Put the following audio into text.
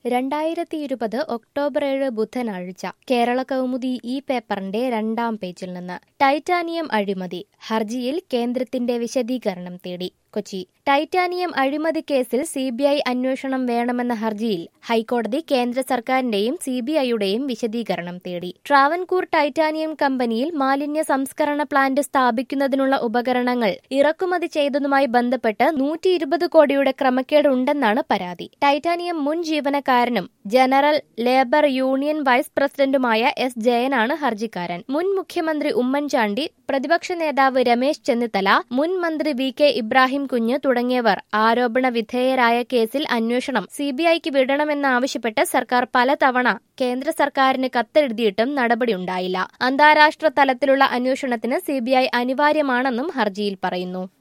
രണ്ടായിരത്തി ഇരുപത് ഒക്ടോബർ ഏഴ് ബുധനാഴ്ച കേരള കൗമുദി ഈ പേപ്പറിന്റെ രണ്ടാം പേജിൽ നിന്ന് ടൈറ്റാനിയം അഴിമതി ഹർജിയിൽ കേന്ദ്രത്തിന്റെ വിശദീകരണം തേടി കൊച്ചി ടൈറ്റാനിയം അഴിമതി കേസിൽ സി ബി ഐ അന്വേഷണം വേണമെന്ന ഹർജിയിൽ ഹൈക്കോടതി കേന്ദ്ര സർക്കാരിന്റെയും സി ബി ഐയുടെയും വിശദീകരണം തേടി ട്രാവൻകൂർ ടൈറ്റാനിയം കമ്പനിയിൽ മാലിന്യ സംസ്കരണ പ്ലാന്റ് സ്ഥാപിക്കുന്നതിനുള്ള ഉപകരണങ്ങൾ ഇറക്കുമതി ചെയ്തതുമായി ബന്ധപ്പെട്ട് നൂറ്റി ഇരുപത് കോടിയുടെ ക്രമക്കേട് ഉണ്ടെന്നാണ് പരാതി ടൈറ്റാനിയം മുൻ ജീവനക്കാരനും ജനറൽ ലേബർ യൂണിയൻ വൈസ് പ്രസിഡന്റുമായ എസ് ജയനാണ് ഹർജിക്കാരൻ മുൻ മുഖ്യമന്ത്രി ഉമ്മൻചാണ്ടി പ്രതിപക്ഷ നേതാവ് രമേശ് ചെന്നിത്തല മുൻ മന്ത്രി വി കെ ഇബ്രാഹിം കുഞ്ഞ് തുടങ്ങിയവർ ആരോപണ വിധേയരായ കേസിൽ അന്വേഷണം സിബിഐക്ക് വിടണമെന്നാവശ്യപ്പെട്ട് സർക്കാർ പലതവണ കേന്ദ്ര സർക്കാരിന് കത്തെഴുതിയിട്ടും നടപടിയുണ്ടായില്ല അന്താരാഷ്ട്ര തലത്തിലുള്ള അന്വേഷണത്തിന് സിബിഐ അനിവാര്യമാണെന്നും ഹർജിയിൽ പറയുന്നു